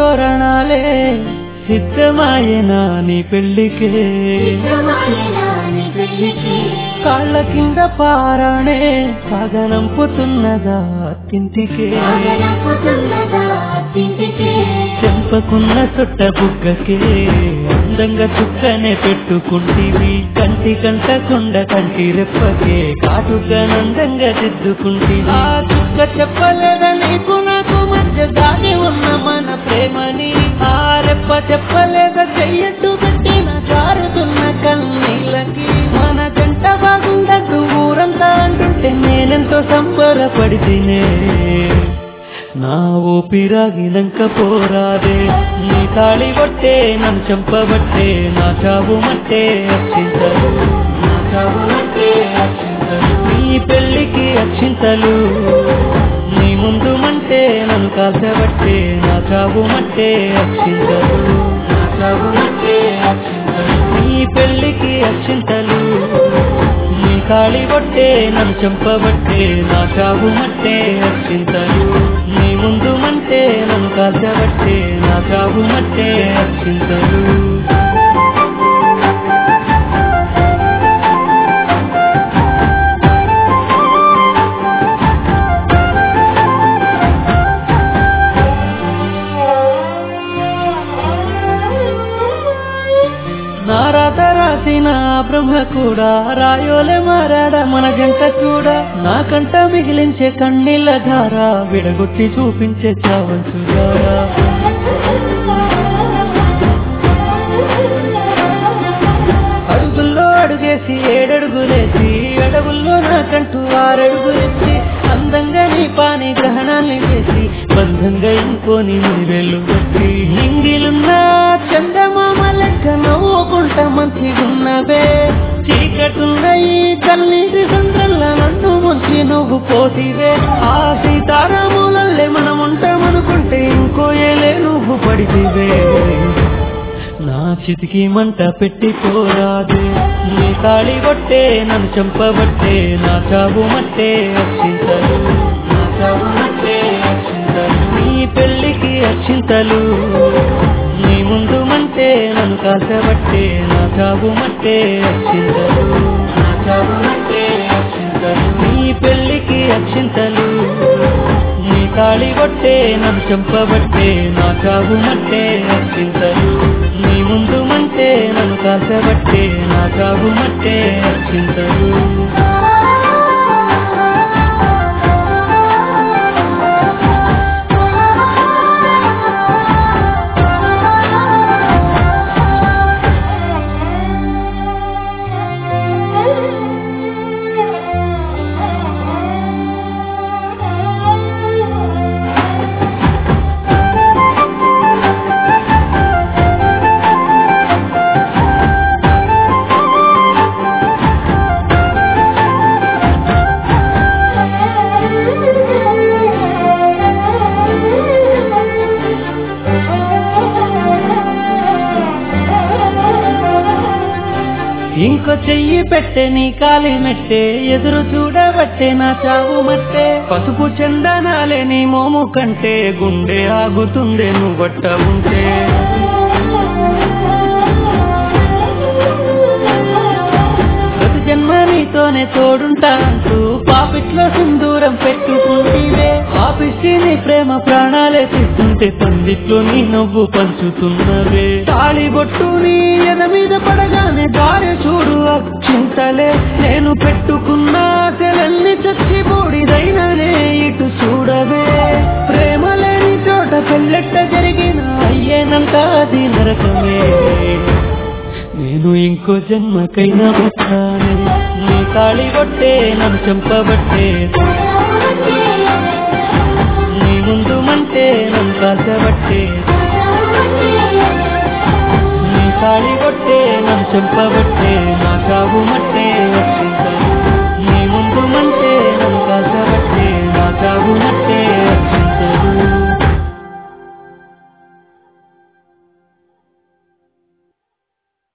తోరణాలే సిద్ధమాయనా నీ పెళ్లికే కాళ్ళ కింద పారాణే సాగనంపుతున్నదా తింటికే చెంపకున్న చుట్ట బుగ్గకే అందంగా చుక్కనే పెట్టుకుంటివి కంటి కంటకుండ కంటి రెప్పకే కాటుగా నందంగా దిద్దుకుంటివి ఆ చుక్క చెప్పలేదా నీకు నాకు మధ్య దాగి ఉన్న మన ప్రేమని ఆ రెప్ప చెప్పలేదా చెయ్యట్టు పెట్టిన జారుతున్న కన్నీళ్ళకి మన జంట బాగుండద్దు ఊరంతా అంటుంటే నేనెంతో సంబరపడితేనే నా ఊపిరాగినంక పోరాదే నీ తాళి కొట్టే నన్ను చంపబట్టే నా చావు మట్టే అక్షింతలు నా చావు మట్టే అక్షింతలు నీ పెళ్లికి అక్షింతలు నీ ముందు మంటే నన్ను కాల్చబట్టే నా చావు మట్టే అక్షింతలు నా చావు మట్టే అక్షింతలు నీ పెళ్లికి అక్షింతలు నీ కాళి కొట్టే నన్ను చంపబట్టే నా చావు మట్టే అక్షింతలు నీ ముందు మంటే నన్ను కాల్చబట్టే నా చావు మట్టే అక్షింతలు నారాత రాసిన ఆ బ్రహ్మ కూడా రాయోలే మారాడ మన జంట చూడ నాకంట మిగిలించే కన్నీళ్ళ ధార విడగొట్టి చూపించే చావంచుగారా అడుగుల్లో అడుగేసి ఏడడుగులేసి అడవుల్లో నాకంటూ ఆరడుగులేసి అందంగా నీ పాని గ్రహణాన్ని చేసి బంధంగా ఇంకోని నీరెళ్ళు పెట్టి హింగిలున్న చందమామ లెక్క నవ్వుకుంటా మంచిగున్నవే చీకటున్న ఈ కన్నీటి సంద్రంలో నన్ను ముంచి నువ్వు పోతివే ఆ సీతారాములల్లే మనం ఉంటామనుకుంటే ఇంకో ఏలే నువ్వు పడితివే నా చితికి మంట పెట్టి పోరాదే నీ తాళి కొట్టే నన్ను చంపబట్టే నా చావు మట్టే అక్షింతలు నా చావు మట్టే అక్షింతలు నీ పెళ్లికి అక్షింతలు నీ ముందు మంటే నన్ను కాల్చబట్టే నా చావు మట్టే అక్షింతలు నా చావు మట్టే అక్షింతలు నీ పెళ్లికి అక్షింతలు నీ తాళి కొట్టే నన్ను చంపబట్టే నా చావు మట్టే అక్షింతలు నీ ముందు మంటే నన్ను కాల్చబట్టే నా చావు మట్టే అక్షింతలు ఇంకో చెయ్యి పెట్టే నీ కాలి మెట్టే ఎదురు చూడబట్టే నా చావు మట్టే పసుపు చందనాలే నీ మోము కంటే గుండె ఆగుతుందే నువ్వు బట్ట ఉంటే ప్రతి జన్మ నీతోనే తోడుంటా అంటూ పాపిట్లో సింధూరం పెట్టుకుంటేవే పాపిష్టి నీ ప్రేమ ప్రాణాలే తీస్తుంటే పందిట్లో నీ నవ్వు పంచుతున్నవే తాళి బొట్టు నీ ఎద మీద పడగానే దారి చూడు అక్షింతలే నేను పెట్టుకున్న ఆశలన్నీ చచ్చి బూడిదైననే ఇటు చూడవే ప్రేమ లేని చోట పెళ్ళెట్ట జరిగిన అయ్యేనంత అది నరకమే నేను ఇంకో జన్మకైనా వచ్చాను నీ తాళి కొట్టే నన్ను చంపబట్టే నీ ముందు మంటే నన్ను కాల్చబట్టే నీ తాళి కొట్టే నన్ను చంపబట్టే